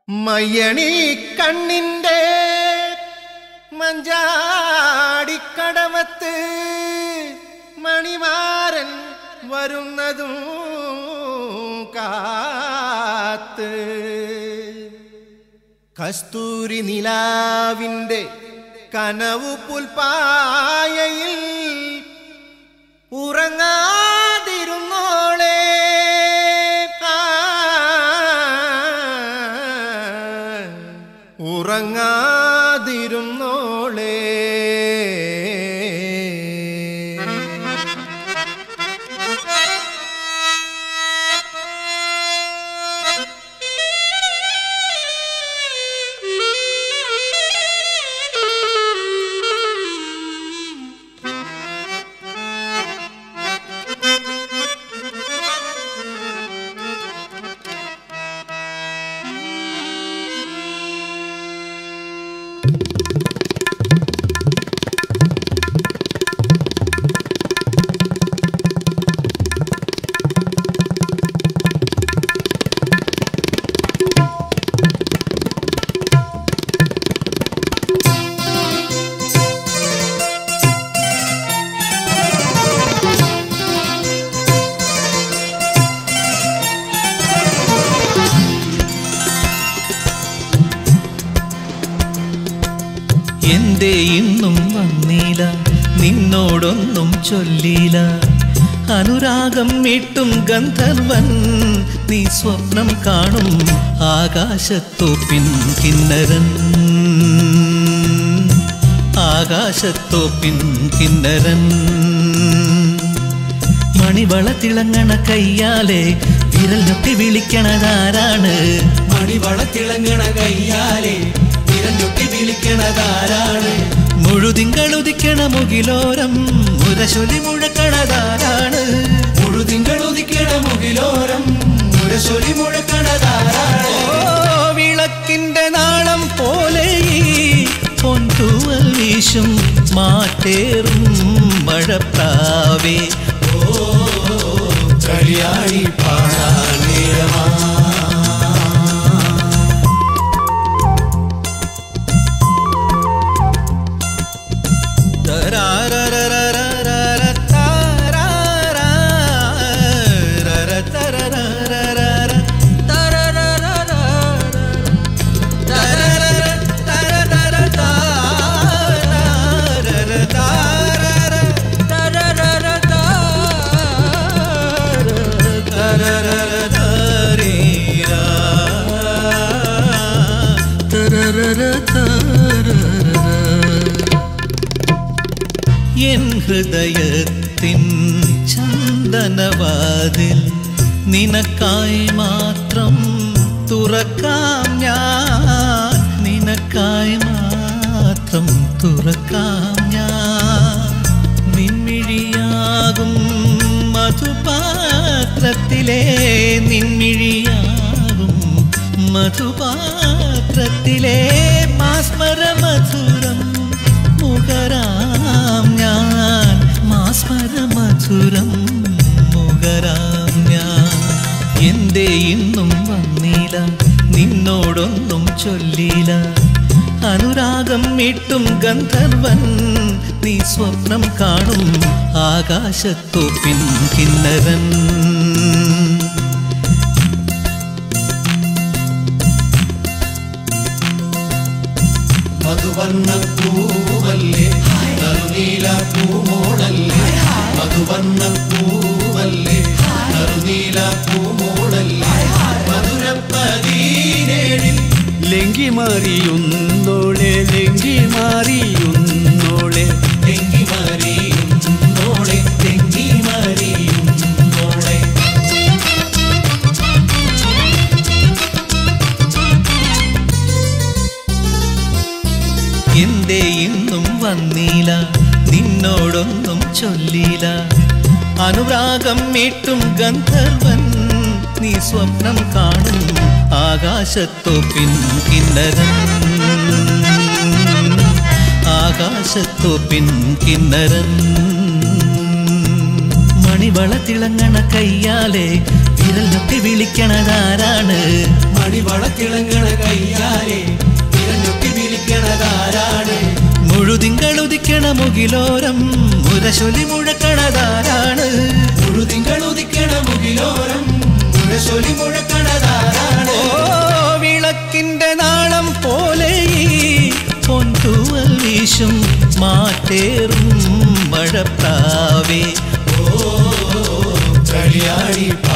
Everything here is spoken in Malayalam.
മയ്യണി കണ്ണിൻ്റെ മഞ്ചാടിക്കടവത്ത് മണിമാരൻ വരുന്നതും കാത്ത് കസ്തൂരി നിലാവിൻ്റെ കനവു പുൽപ്പായയിൽ ഉറങ്ങാതിരുന്നോളെ ആ, ഉറങ്ങാതിരുന്നോളെ എന്തേ ഇന്നും വന്നീല നിന്നോടൊന്നും ചൊല്ലില അനുരാഗം മീട്ടും ഗന്ധർവൻ നീ സ്വപ്നം കാണും ആകാശത്തോപ്പിൻ കിന്നരൻ ആകാശത്തോപ്പിൻ കിന്നരൻ മണിവള തിളങ്ങണ കയ്യാലെ വിരൽ ഞൊട്ടി വിളിക്കണതാരാണ് മണിവള തിളങ്ങണ കയ്യാലെ വിരഞ്ഞൊട്ടി വിളിക്കണതാരാണ് മുഴുതിങ്കളുദിക്കണ മുകിലോരം മുരശൊലി മുഴക്കണതാരാണ് മുഴുതിങ്കൾ ഉദിക്കണ മുകിലോരം മുരശൊലി മുഴക്കണതാരാണ് ഓ വിളക്കിന്റെ നാളം പോലെ ഈ പൊൻതൂവൽ വീശും മാറ്റേറും മഴപ്രാവേ കളിയാടി പാടാൻ നേരമാ എൻ ഹൃദയത്തിൻ ചന്ദനവാതിൽ നിനക്കായി മാത്രം തുറക്കാം ഞാൻ നിനക്കായി മാത്രം തുറക്കാം ഞാൻ നിൻമിഴിയാകും മധുപാത്രത്തിലെ നിൻമിഴിയാകും മധുപാത്രത്തിലെ മാസ്മര മധുരം മുഖരാം ഞാൻ മാസ്മര മധുരം മുഖരാം ഞാൻ എന്തേ ഇന്നും വന്നീല നിന്നോടൊന്നും ചൊല്ലില അനുരാഗം മീട്ടും ഗന്ധർവൻ നീ സ്വപ്നം കാണും ആകാശത്തോപ്പിൻ കിന്നരൻ മധുവർണ്ണ പൂവല്ലേ നറുനീല പൂമോളല്ലേ മധുവർണ്ണ പൂവല്ലേ നറുനീല പൂമോളല്ലേ മധുരപ്പതീനേഴിൽ ലെങ്കി മാറിയുന്നോളെ ലെങ്കി മാറിയുന്നോളെ തെങ്ങി മറിയുന്നോളെ തെങ്ങി മറിയുന്നോളെ എന്തേ ഇന്നും വന്നീല നിന്നോടൊന്നും ചൊല്ലില അനുരാഗം മീട്ടും ഗന്ധർവൻ നീ സ്വപ്നം കാണും ആകാശത്തോപ്പിൻ കിന്നരൻ ആകാശത്തോപ്പിൻ കിന്നരൻ മണിവള തിളങ്ങണ കയ്യാലെ വിരൽ വിരൽ ഞൊട്ടി വിളിക്കണതാരാണ് മണിവളത്തിളങ്ങണ കയ്യാലെ തിരഞ്ഞൊട്ടി വിളിക്കണതാരാണ് മുഴുതിങ്കളുദിക്കണ മുകിലോരം മുരശൊലി മുഴക്കണതാരാണ് മുഴുതിങ്കൾ ഉദിക്കണ മുകിലോരം മുഴശൊലി മുഴക്കണതാരാണ് ഓ വിളക്കിന്റെ നാളം പോലെ ഈ പൊൻതൂവൽ വീശും മാറ്റേറും മഴപ്രാവേ കളിയാടി